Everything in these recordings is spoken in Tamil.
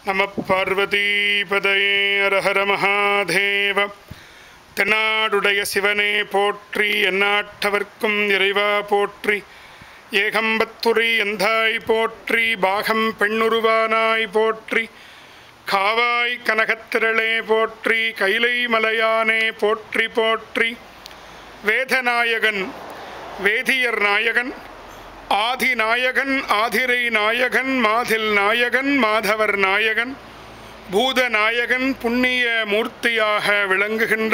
நம பார்வதீபதயே அரஹர மகாதேவ தென்னாடுடைய சிவனே போற்றி எந்நாட்டவர்க்கும் இறைவா போற்றி ஏகம்பத்துரி எந்தாய் போற்றி பாகம் பெண்ணுருவானாய் போற்றி காவாய் கனகத்திரளே போற்றி கைலை மலையானே போற்றி போற்றி வேதநாயகன் வேதியர் நாயகன் ஆதிநாயகன் ஆதிரை நாயகன் மாதில் நாயகன் மாதவர் நாயகன் பூதநாயகன் புண்ணிய மூர்த்தியாக விளங்குகின்ற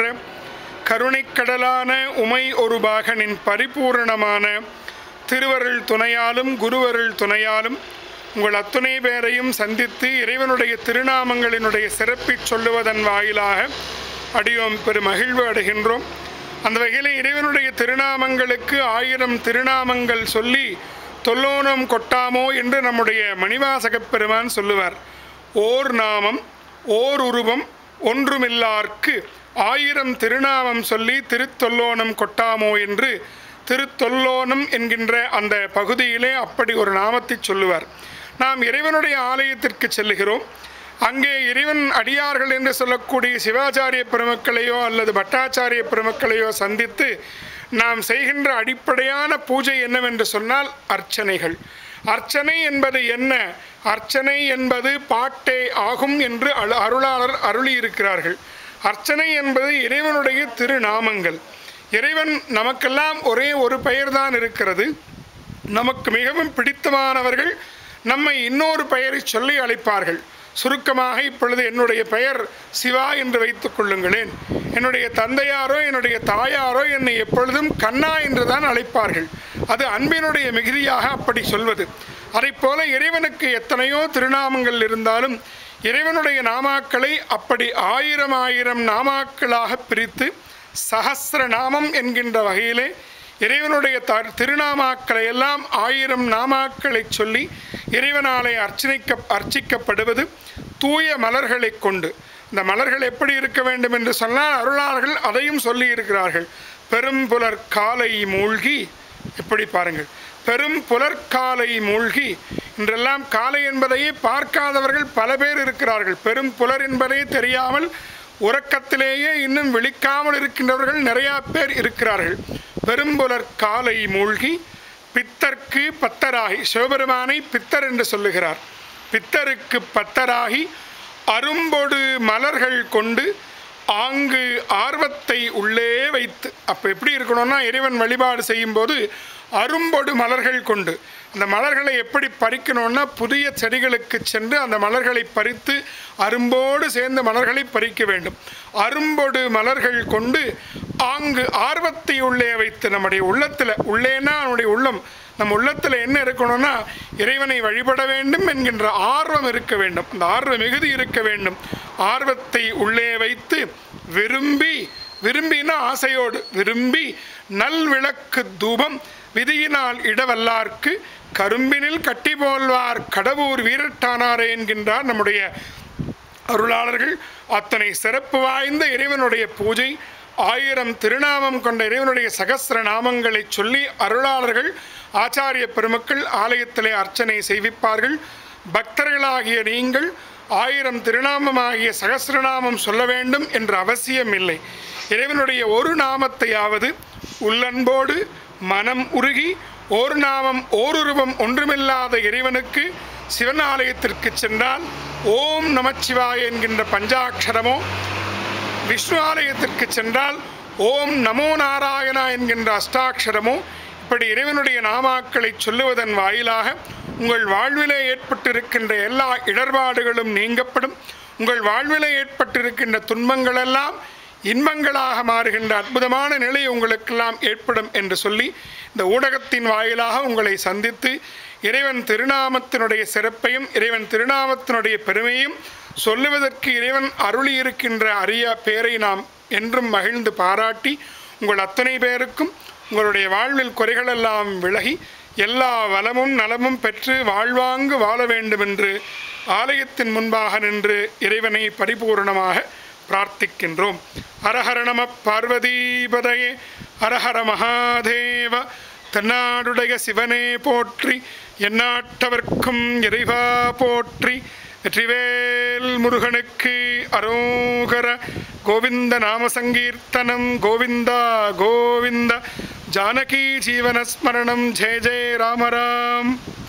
கருணைக்கடலான உமை ஒரு பாகனின் பரிபூரணமான திருவருள் துணையாலும் குருவருள் துணையாலும் உங்கள் அத்துணை பேரையும் சந்தித்து இறைவனுடைய திருநாமங்களினுடைய சிறப்பிச் சொல்லுவதன் வாயிலாக அடியோம் பெருமகிழ்வு அடைகின்றோம் அந்த வகையில் இறைவனுடைய திருநாமங்களுக்கு ஆயிரம் திருநாமங்கள் சொல்லி தொல்லோனம் கொட்டாமோ என்று நம்முடைய மணிவாசகப் பெருமான் சொல்லுவார் ஓர் நாமம் ஓர் உருவம் ஒன்றுமில்லார்க்கு ஆயிரம் திருநாமம் சொல்லி திருத்தொல்லோனம் கொட்டாமோ என்று திருத்தொல்லோனம் என்கின்ற அந்த பகுதியிலே அப்படி ஒரு நாமத்தை சொல்லுவார் நாம் இறைவனுடைய ஆலயத்திற்கு செல்லுகிறோம் அங்கே இறைவன் அடியார்கள் என்று சொல்லக்கூடிய சிவாச்சாரிய பெருமக்களையோ அல்லது பட்டாச்சாரிய பெருமக்களையோ சந்தித்து நாம் செய்கின்ற அடிப்படையான பூஜை என்னவென்று சொன்னால் அர்ச்சனைகள் அர்ச்சனை என்பது என்ன அர்ச்சனை என்பது பாட்டே ஆகும் என்று அரு- அருளாளர் அருளியிருக்கிறார்கள் அர்ச்சனை என்பது இறைவனுடைய திருநாமங்கள் இறைவன் நமக்கெல்லாம் ஒரே ஒரு பெயர்தான் இருக்கிறது நமக்கு மிகவும் பிடித்தமானவர்கள் நம்மை இன்னொரு பெயரை சொல்லி அழைப்பார்கள் சுருக்கமாக இப்பொழுது என்னுடைய பெயர் சிவா என்று வைத்துக் கொள்ளுங்களேன் என்னுடைய தந்தையாரோ என்னுடைய தாயாரோ என்னை எப்பொழுதும் கண்ணா என்று தான் அழைப்பார்கள் அது அன்பினுடைய மிகுதியாக அப்படி சொல்வது அதைப் போல இறைவனுக்கு எத்தனையோ திருநாமங்கள் இருந்தாலும் இறைவனுடைய நாமாக்களை அப்படி ஆயிரம் ஆயிரம் நாமாக்களாக பிரித்து சஹஸ்ர நாமம் என்கின்ற வகையிலே இறைவனுடைய த திருநாமாக்களை எல்லாம் ஆயிரம் நாமாக்களை சொல்லி இறைவனாலே அர்ச்சனைக்க அர்ச்சிக்கப்படுவது தூய மலர்களை கொண்டு இந்த மலர்கள் எப்படி இருக்க வேண்டும் என்று சொன்னால் அருளாளர்கள் அதையும் சொல்லி இருக்கிறார்கள் பெரும்புலர் காலை மூழ்கி எப்படி பாருங்கள் பெரும் புலர்காலை மூழ்கி இன்றெல்லாம் காலை என்பதையே பார்க்காதவர்கள் பல பேர் இருக்கிறார்கள் பெரும் புலர் என்பதே தெரியாமல் உறக்கத்திலேயே இன்னும் விழிக்காமல் இருக்கின்றவர்கள் நிறையா பேர் இருக்கிறார்கள் பெரும்புலர் காலை மூழ்கி பித்தர்க்கு பத்தராகி சிவபெருமானை பித்தர் என்று சொல்லுகிறார் பித்தருக்கு பத்தராகி அரும்பொடு மலர்கள் கொண்டு ஆங்கு ஆர்வத்தை உள்ளே வைத்து அப்போ எப்படி இருக்கணும்னா இறைவன் வழிபாடு செய்யும்போது அரும்பொடு மலர்கள் கொண்டு அந்த மலர்களை எப்படி பறிக்கணும்னா புதிய செடிகளுக்கு சென்று அந்த மலர்களை பறித்து அரும்போடு சேர்ந்த மலர்களை பறிக்க வேண்டும் அரும்பொடு மலர்கள் கொண்டு ஆங்கு ஆர்வத்தை உள்ளே வைத்து நம்முடைய உள்ளத்தில் உள்ளேன்னா நம்முடைய உள்ளம் நம் உள்ளத்தில் என்ன இருக்கணும்னா இறைவனை வழிபட வேண்டும் என்கின்ற ஆர்வம் இருக்க வேண்டும் அந்த ஆர்வ மிகுதி இருக்க வேண்டும் ஆர்வத்தை உள்ளே வைத்து விரும்பி விரும்பினா ஆசையோடு விரும்பி நல்விளக்கு தூபம் விதியினால் இடவல்லார்க்கு கரும்பினில் கட்டி போல்வார் கடவுர் வீரட்டானாரே என்கின்றார் நம்முடைய அருளாளர்கள் அத்தனை சிறப்பு வாய்ந்த இறைவனுடைய பூஜை ஆயிரம் திருநாமம் கொண்ட இறைவனுடைய சகஸ்ர நாமங்களை சொல்லி அருளாளர்கள் ஆச்சாரிய பெருமக்கள் ஆலயத்திலே அர்ச்சனை செய்விப்பார்கள் பக்தர்களாகிய நீங்கள் ஆயிரம் திருநாமமாகிய சகஸ்ரநாமம் சொல்ல வேண்டும் என்ற அவசியம் இல்லை இறைவனுடைய ஒரு நாமத்தையாவது உள்ளன்போடு மனம் உருகி ஒரு நாமம் ஓருருவம் ஒன்றுமில்லாத இறைவனுக்கு சிவன் ஆலயத்திற்கு சென்றால் ஓம் நமச்சிவாய என்கின்ற பஞ்சாட்சரமோ விஷ்ணு ஆலயத்திற்கு சென்றால் ஓம் நமோ நாராயணா என்கின்ற அஷ்டாட்சரமோ இப்படி இறைவனுடைய நாமாக்களை சொல்லுவதன் வாயிலாக உங்கள் வாழ்விலே ஏற்பட்டிருக்கின்ற எல்லா இடர்பாடுகளும் நீங்கப்படும் உங்கள் வாழ்விலே ஏற்பட்டிருக்கின்ற துன்பங்களெல்லாம் இன்பங்களாக மாறுகின்ற அற்புதமான நிலை உங்களுக்கெல்லாம் ஏற்படும் என்று சொல்லி இந்த ஊடகத்தின் வாயிலாக உங்களை சந்தித்து இறைவன் திருநாமத்தினுடைய சிறப்பையும் இறைவன் திருநாமத்தினுடைய பெருமையும் சொல்லுவதற்கு இறைவன் அருளி இருக்கின்ற அரிய பேரை நாம் என்றும் மகிழ்ந்து பாராட்டி உங்கள் அத்தனை பேருக்கும் உங்களுடைய வாழ்வில் குறைகளெல்லாம் விலகி எல்லா வளமும் நலமும் பெற்று வாழ்வாங்கு வாழ வேண்டும் என்று ஆலயத்தின் முன்பாக நின்று இறைவனை பரிபூரணமாக பிரார்த்திக்கின்றோம் ஹரஹர நம பார்வதீபதையே ஹரஹர மகாதேவ தென்னாடுடைய சிவனே போற்றி எந்நாட்டவர்க்கும் இறைவா போற்றி வெற்றிவேல் முருகனுக்கு அரோகர கோவிந்த நாம சங்கீர்த்தனம் கோவிந்தா கோவிந்த ஜானகி ஜீவனஸ்மரணம் ஜெய ஜெய ராமராம்